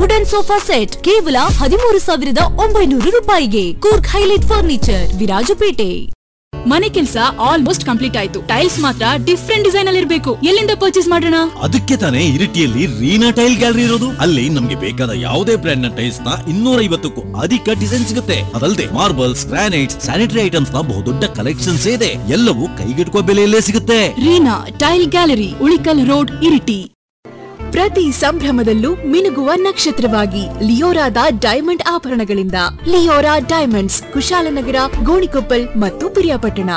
Wooden sofa set ಕೇವಲ ಹದಿಮೂರು ಸಾವಿರದ ಒಂಬೈನೂರು ರೂಪಾಯಿಗೆ ಕೂರ್ಗ್ ಹೈಲೈಟ್ ಫರ್ನಿಚರ್ ವಿರಾಜಪೇಟೆ ಮನೆ ಕೆಲಸ ಆಲ್ಮೋಸ್ಟ್ ಕಂಪ್ಲೀಟ್ ಆಯ್ತು ಟೈಲ್ಸ್ ಮಾತ್ರ ಡಿಫ್ರೆಂಟ್ ಡಿಸೈನ್ ಅಲ್ಲಿ ಇರಬೇಕು ಎಲ್ಲಿಂದ ಪರ್ಚೇಸ್ ಮಾಡೋಣ ಅದಕ್ಕೆ ತಾನೇ ಇರಿಟಿಯಲ್ಲಿ ರೀನಾ ಟೈಲ್ ಗ್ಯಾಲರಿ ಇರೋದು ಅಲ್ಲಿ ನಮ್ಗೆ ಬೇಕಾದ ಯಾವುದೇ ಬ್ರ್ಯಾಂಡ್ ನ ಟೈಲ್ಸ್ ನ ಇನ್ನೂರ ಐವತ್ತಕ್ಕೂ ಅಧಿಕ ಡಿಸೈನ್ ಸಿಗುತ್ತೆ ಅದಲ್ಲದೆ ಮಾರ್ಬಲ್ಸ್ ಗ್ರಾನೈಟ್ಸ್ ಸ್ಯಾನಿಟರಿ ಐಟಮ್ಸ್ ನ ಬಹುದೊಡ್ಡ ಕಲೆಕ್ಷನ್ಸ್ ಇದೆ ಎಲ್ಲವೂ ಕೈಗೆಟುಕುವ ಬೆಲೆಯಲ್ಲೇ ಸಿಗುತ್ತೆ Reena tile gallery Ulikkal road Iritty ಪ್ರತಿ ಸಂಭ್ರಮದಲ್ಲೂ ಮಿನುಗುವ ನಕ್ಷತ್ರವಾಗಿ ಲಿಯೋರಾದ ಡೈಮಂಡ್ ಆಭರಣಗಳಿಂದ ಲಿಯೋರಾ ಡೈಮಂಡ್ಸ್ ಕುಶಾಲನಗರ ಗೋಣಿಕೊಪ್ಪಲ್ ಮತ್ತು ಪಿರಿಯಾಪಟ್ಟಣ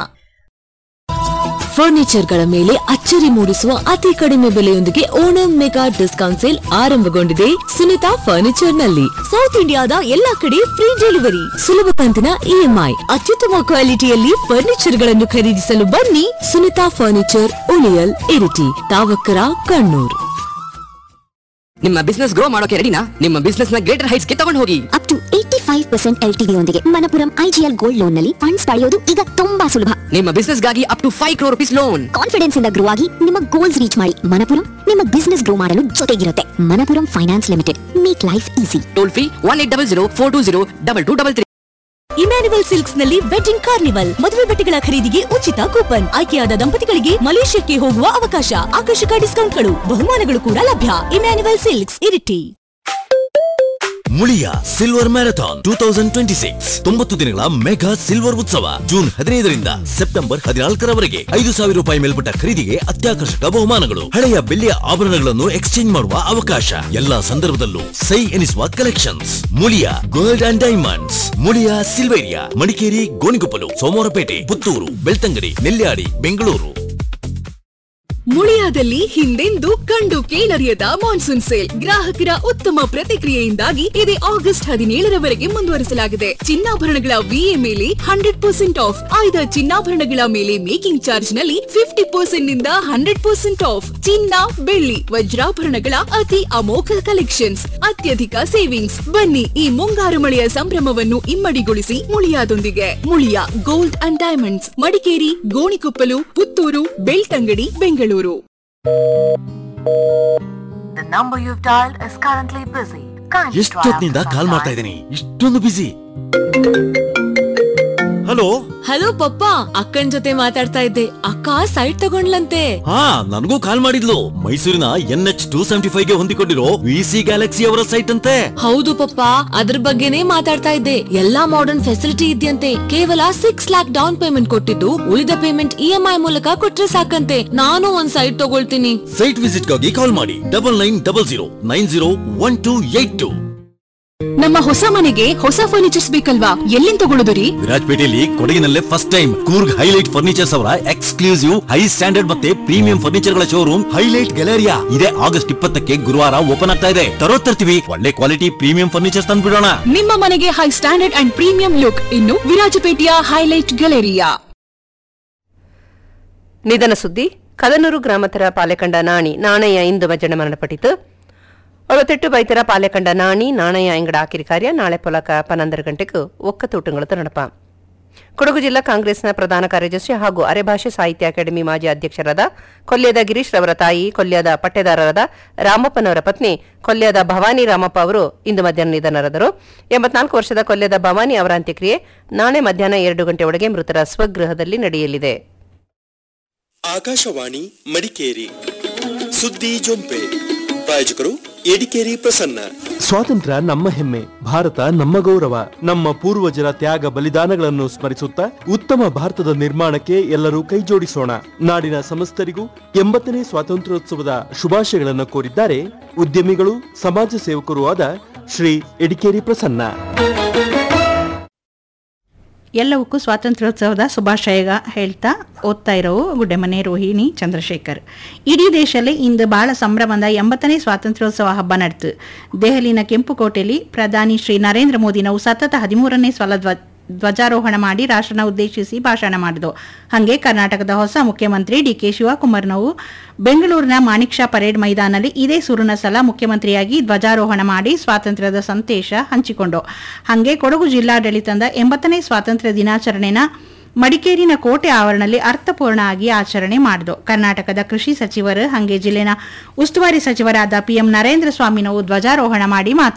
ಫರ್ನಿಚರ್ಗಳ ಮೇಲೆ ಅಚ್ಚರಿ ಮೂಡಿಸುವ ಅತಿ ಕಡಿಮೆ ಬೆಲೆಯೊಂದಿಗೆ ಓಣಂ ಮೆಗಾ ಡಿಸ್ಕೌಂಟ್ ಸೇಲ್ ಆರಂಭಗೊಂಡಿದೆ ಸುನಿತಾ ಫರ್ನಿಚರ್ ನಲ್ಲಿ ಸೌತ್ ಇಂಡಿಯಾದ ಎಲ್ಲಾ ಕಡೆ ಫ್ರೀ ಡೆಲಿವರಿ ಸುಲಭ ಕಂತಿನ ಇಎಂಐ ಅತ್ಯುತ್ತಮ ಕ್ವಾಲಿಟಿಯಲ್ಲಿ ಫರ್ನಿಚರ್ ಗಳನ್ನು ಖರೀದಿಸಲು ಬನ್ನಿ ಸುನಿತಾ ಫರ್ನಿಚರ್ ಉಳಿಯಲ್ ಇರಿಟಿ ತಾವಕ್ಕರ ಕಣ್ಣೂರ್ ನಿಮ್ಮ ಬಿಸ್ನೆಸ್ ಗ್ರೋ ಮಾಡೋಕೆ ರೆಡಿನಾ ನಿಮ್ಮ ಬಿಸ್ನೆಸ್ ನ ಗ್ರೇಟರ್ ಹೈಟ್ಸ್ ಗೆ ತಗೊಂಡು ಹೋಗಿ up to eighty five percent L ಯೊಂದಿಗೆ ಮನಪುರಂ ಐಜಿಎಲ್ ಗೋಲ್ಡ್ ಲೋನ್ ನಲ್ಲಿ ಫಂಡ್ಸ್ ಪಡೆಯೋದು ಈಗ ತುಂಬಾ ಸುಲಭ ನಿಮ್ಮ ಬಿಸ್ನೆಸ್ ಗಾಗಿ up to five crore rupees loan confidence ಇಂದ ಗ್ರೋ ಆಗಿ ನಿಮ್ಮ ಗೋಲ್ಸ್ ರೀಚ್ ಮಾಡಿ ಮನಪುರಂ ನಿಮ್ಮ ಬಿಸ್ನೆಸ್ ಗ್ರೋ ಮಾಡಲು ಜೊತೆಗಿರುತ್ತೆ Manappuram finance limited make life easy toll free one eight double zero four two zero double two double three Emmanuel silks ನಲ್ಲಿ wedding carnival ಮದುವೆ ಬಟ್ಟೆಗಳ ಖರೀದಿಗೆ ಉಚಿತ ಕೂಪನ್ ಆಯ್ಕೆಯಾದ ದಂಪತಿಗಳಿಗೆ ಮಲೇಷ್ಯಾಕ್ಕೆ ಹೋಗುವ ಅವಕಾಶ ಆಕರ್ಷಕ ಡಿಸ್ಕೌಂಟ್ಗಳು ಬಹುಮಾನಗಳು ಕೂಡ ಲಭ್ಯ Emmanuel silks Iritty Muliya silver marathon two thousand twenty six ತೊಂಬತ್ತು ದಿನಗಳ ಮೆಗಾ ಸಿಲ್ವರ್ ಉತ್ಸವ ಜೂನ್ ಹದಿನೈದರಿಂದ ಸೆಪ್ಟೆಂಬರ್ ಹದಿನಾಲ್ಕರವರೆಗೆ ಐದು ಸಾವಿರ ರೂಪಾಯಿ ಮೇಲ್ಪಟ್ಟ ಖರೀದಿಗೆ ಅತ್ಯಾಕರ್ಷಕ ಬಹುಮಾನಗಳು ಹಳೆಯ ಬೆಳ್ಳಿಯ ಆಭರಣಗಳನ್ನು ಎಕ್ಸ್ಚೇಂಜ್ ಮಾಡುವ ಅವಕಾಶ ಎಲ್ಲಾ ಸಂದರ್ಭದಲ್ಲೂ ಸೈ ಎನಿಸುವ collections Muliya gold and diamonds Muliya Silveria Madikeri Gonikoppal Somwarpet Puttur Belthangady Nelyadi Bengaluru ಮುಳಿಯಾದಲ್ಲಿ ಹಿಂದೆಂದೂ ಕಂಡು ಕೇಳರಿಯದ ಮಾನ್ಸೂನ್ ಸೇಲ್ ಗ್ರಾಹಕರ ಉತ್ತಮ ಪ್ರತಿಕ್ರಿಯೆಯಿಂದಾಗಿ ಇದು ಆಗಸ್ಟ್ ಹದಿನೇಳರವರೆಗೆ ಮುಂದುವರಿಸಲಾಗಿದೆ ಚಿನ್ನಾಭರಣಗಳ ವಿಎ ಮೇಲೆ ಹಂಡ್ರೆಡ್ ಪರ್ಸೆಂಟ್ ಆಫ್ ಆಯ್ದ ಚಿನ್ನಾಭರಣಗಳ ಮೇಲೆ ಮೇಕಿಂಗ್ ಚಾರ್ಜ್ ನಲ್ಲಿ ಫಿಫ್ಟಿ ಪರ್ಸೆಂಟ್ ನಿಂದ ಹಂಡ್ರೆಡ್ ಪರ್ಸೆಂಟ್ ಆಫ್ ಚಿನ್ನ ಬೆಳ್ಳಿ ವಜ್ರಾಭರಣಗಳ ಅತಿ ಅಮೋಘ ಕಲೆಕ್ಷನ್ಸ್ ಅತ್ಯಧಿಕ ಸೇವಿಂಗ್ಸ್ ಬನ್ನಿ ಈ ಮುಂಗಾರು ಮಳೆಯ ಸಂಭ್ರಮವನ್ನು ಇಮ್ಮಡಿಗೊಳಿಸಿ ಮುಳಿಯಾದೊಂದಿಗೆ Muliya gold and diamonds Madikeri Gonikoppal Puttur Belthangady Bengaluru The number you've dialed is currently busy. Kindly try ಎಷ್ಟೊತ್ತಿನಿಂದ after ಕಾಲ್ some ಮಾಡ್ತಾ time. ಇದ್ದೀನಿ ಇಷ್ಟೊಂದು ಬಿಸಿ ಹಲೋ ಹಲೋ ಪಪ್ಪ ಅಕ್ಕನ್ ಜೊತೆ ಮಾತಾಡ್ತಾ ಇದ್ದೆ ಅಕ್ಕ ಸೈಟ್ ತಗೊಂಡ್ಲಂತೆ ಹಾ ನನಗೂ ಕಾಲ್ ಮಾಡಿದ್ಲು ಮೈಸೂರಿನ N H two seventy five ಗೆ ಹೊಂದಿಕೊಂಡಿರೋ ವಿ ಸಿ ಗ್ಯಾಲಕ್ಸಿ ಅವರ ಸೈಟ್ ಅಂತೆ ಹೌದು ಪಪ್ಪ ಅದ್ರ ಬಗ್ಗೆನೇ ಮಾತಾಡ್ತಾ ಇದ್ದೆ ಎಲ್ಲಾ ಮಾಡರ್ನ್ ಫೆಸಿಲಿಟಿ ಇದೆಯಂತೆ ಕೇವಲ ಸಿಕ್ಸ್ ಲ್ಯಾಕ್ ಡೌನ್ ಪೇಮೆಂಟ್ ಕೊಟ್ಟಿದ್ದು ಉಳಿದ ಪೇಮೆಂಟ್ ಇಎಂಐ ಮೂಲಕ ಕೊಟ್ರೆ ಸಾಕಂತೆ ನಾನು ಒಂದ್ ಸೈಟ್ ತಗೊಳ್ತೀನಿ ಸೈಟ್ ವಿಸಿಟ್ ಗಾಗಿ ಕಾಲ್ ಮಾಡಿ double nine double zero nine zero one two eight two ನಮ್ಮ ಹೊಸ ಮನೆಗೆ ಹೊಸ ಫರ್ನಿಚರ್ಸ್ ಬೇಕಲ್ವಾ ಎಲ್ಲಿಂದ ತಗೊಳ್ಳೋದ್ರಿ ವಿರಾಜಪೇಟೆಯಲ್ಲಿ ಕೊಡಗಿನಲ್ಲೇ first time Coorg highlight furnitures ಅವರ ಎಕ್ಸ್ಕ್ಲೂಸಿವ್ ಹೈ ಸ್ಟ್ಯಾಂಡರ್ಡ್ ಮತ್ತೆ ಪ್ರೀಮಿಯಂ ಫರ್ನಿಚರ್ ಗಳ ಶೋರೂಮ್ ಹೈಲೈಟ್ ಗ್ಯಾಲರಿಯಾ ಇದೇ ಆಗಸ್ಟ್ ಇಪ್ಪತ್ತಕ್ಕೆ ಗುರುವಾರ ಓಪನ್ ಆಗ್ತಾ ಇದೆ ತರೋ ತರ್ತೀವಿ ಒಳ್ಳೆ ಕ್ವಾಲಿಟಿ ಪ್ರೀಮಿಯಂ ಫರ್ನಿಚರ್ಸ್ ತಂದ್ಬಿಡೋಣ ನಿಮ್ಮ ಮನೆಗೆ high standard and premium look ಇನ್ನು ವಿರಾಜಪೇಟೆಯ ಹೈಲೈಟ್ ಗ್ಯಾಲರಿಯಾ ನಿಧನ ಸುದ್ದಿ ಕದನೂರು ಗ್ರಾಮತರ ಪಾಲೆಕಂಡ ನಾಣಿ ನಾಣಯ್ಯ ಇಂದು ಮಜ್ಜನ ಮರಣಪಟ್ಟಿತು ಅರವತ್ತೆಟ್ಟು ಬೈತರ ಪಾಲೆಕಂಡ ನಾಣಿ ನಾಣಯ್ಯ ಎಂಗಡ ಆಕಿರಿ ಕಾರ್ಯ ನಾಳೆ ಪೊಲಕ ಪನ್ನೊಂದರ ಗಂಟೆಗೂ ಒಕ್ಕತೂಟಂಗಳು ನಡಪ ಕೊಡಗು ಜಿಲ್ಲಾ ಕಾಂಗ್ರೆಸ್ನ ಪ್ರಧಾನ ಕಾರ್ಯದರ್ಶಿ ಹಾಗೂ ಅರೆಭಾಷೆ ಸಾಹಿತ್ಯ ಅಕಾಡೆಮಿ ಮಾಜಿ ಅಧ್ಯಕ್ಷರಾದ ಕೊಲ್ಯದ ಗಿರೀಶ್ ರವರ ತಾಯಿ ಕೊಲ್ಯದ ಪಟ್ಟೆದಾರರಾದ ರಾಮಪ್ಪನವರ ಪತ್ನಿ ಕೊಲ್ಯದ ಭವಾನಿ ರಾಮಪ್ಪ ಅವರು ಇಂದು ಮಧ್ಯಾಹ್ನ ನಿಧನರಾದರು ಎಂಬತ್ನಾಲ್ಕು ವರ್ಷದ ಕೊಲ್ಯದ ಭವಾನಿ ಅವರ ಅಂತ್ಯಕ್ರಿಯೆ ನಾಳೆ ಮಧ್ಯಾಹ್ನ ಎರಡು ಗಂಟೆ ಒಳಗೆ ಮೃತರ ಸ್ವಗೃಹದಲ್ಲಿ ನಡೆಯಲಿದೆ ಆಕಾಶವಾಣಿ ಮಡಿಕೇರಿ ಸುದ್ದಿ ಜೊಂಪೆ ಪ್ರಾಯೋಜಕರು ಎಡಿಕೇರಿ ಪ್ರಸನ್ನ ಸ್ವಾತಂತ್ರ್ಯ ನಮ್ಮ ಹೆಮ್ಮೆ ಭಾರತ ನಮ್ಮ ಗೌರವ ನಮ್ಮ ಪೂರ್ವಜರ ತ್ಯಾಗ ಬಲಿದಾನಗಳನ್ನು ಸ್ಮರಿಸುತ್ತಾ ಉತ್ತಮ ಭಾರತದ ನಿರ್ಮಾಣಕ್ಕೆ ಎಲ್ಲರೂ ಕೈಜೋಡಿಸೋಣ ನಾಡಿನ ಸಮಸ್ತರಿಗೂ ಎಂಬತ್ತನೇ ಸ್ವಾತಂತ್ರ್ಯೋತ್ಸವದ ಶುಭಾಶಯಗಳನ್ನು ಕೋರಿದ್ದಾರೆ ಉದ್ಯಮಿಗಳು ಸಮಾಜ ಸೇವಕರೂ ಆದ ಶ್ರೀ ಎಡಿಕೇರಿ ಪ್ರಸನ್ನ ಎಲ್ಲವಕ್ಕೂ ಸ್ವಾತಂತ್ರ್ಯೋತ್ಸವದ ಶುಭಾಶಯ ಹೇಳ್ತಾ ಓದ್ತಾ ಇರೋವು ಗುಡ್ಡೆಮನೆ ರೋಹಿಣಿ ಚಂದ್ರಶೇಖರ್ ಇಡೀ ದೇಶದಲ್ಲಿ ಇಂದು ಬಹಳ ಸಂಭ್ರಮದ ಎಂಬತ್ತನೇ ಸ್ವಾತಂತ್ರ್ಯೋತ್ಸವ ಹಬ್ಬ ನಡೆತು ದೆಹಲಿನ ಕೆಂಪುಕೋಟೆಯಲ್ಲಿ ಪ್ರಧಾನಿ ಶ್ರೀ ನರೇಂದ್ರ ಮೋದಿ ನಾವು ಸತತ ಹದಿಮೂರನೇ ಸಲ ಧ್ವ ಧ್ವಜಾರೋಹಣ ಮಾಡಿ ರಾಷ್ಟ್ರನ ಉದ್ದೇಶಿಸಿ ಭಾಷಣ ಮಾಡಿದವು ಹಾಗೆ ಕರ್ನಾಟಕದ ಹೊಸ ಮುಖ್ಯಮಂತ್ರಿ ಡಿ ಕೆ ಶಿವಕುಮಾರ್ ನಾವು ಬೆಂಗಳೂರಿನ ಮಾಣಿಕ್ ಶಾ ಪರೇಡ್ ಮೈದಾನಲ್ಲಿ ಇದೇ ಸುರುನ ಸಲ ಮುಖ್ಯಮಂತ್ರಿಯಾಗಿ ಧ್ವಜಾರೋಹಣ ಮಾಡಿ ಸ್ವಾತಂತ್ರ್ಯದ ಸಂದೇಶ ಹಂಚಿಕೊಂಡು ಹಾಗೆ ಕೊಡಗು ಜಿಲ್ಲಾಡಳಿತದ ಎಂಬತ್ತನೇ ಸ್ವಾತಂತ್ರ್ಯ ದಿನಾಚರಣೆನ ಮಡಿಕೇರಿನ ಕೋಟೆ ಆವರಣದಲ್ಲಿ ಅರ್ಥಪೂರ್ಣ ಆಗಿ ಆಚರಣೆ ಮಾಡಿದು ಕರ್ನಾಟಕದ ಕೃಷಿ ಸಚಿವರು ಹಾಗೆ ಜಿಲ್ಲೆನ ಉಸ್ತುವಾರಿ ಸಚಿವರಾದ ಪಿಎಂ ನರೇಂದ್ರ ಸ್ವಾಮಿ ನಾವು ಧ್ವಜಾರೋಹಣ ಮಾಡಿ ಮಾತನಾಡಿದರು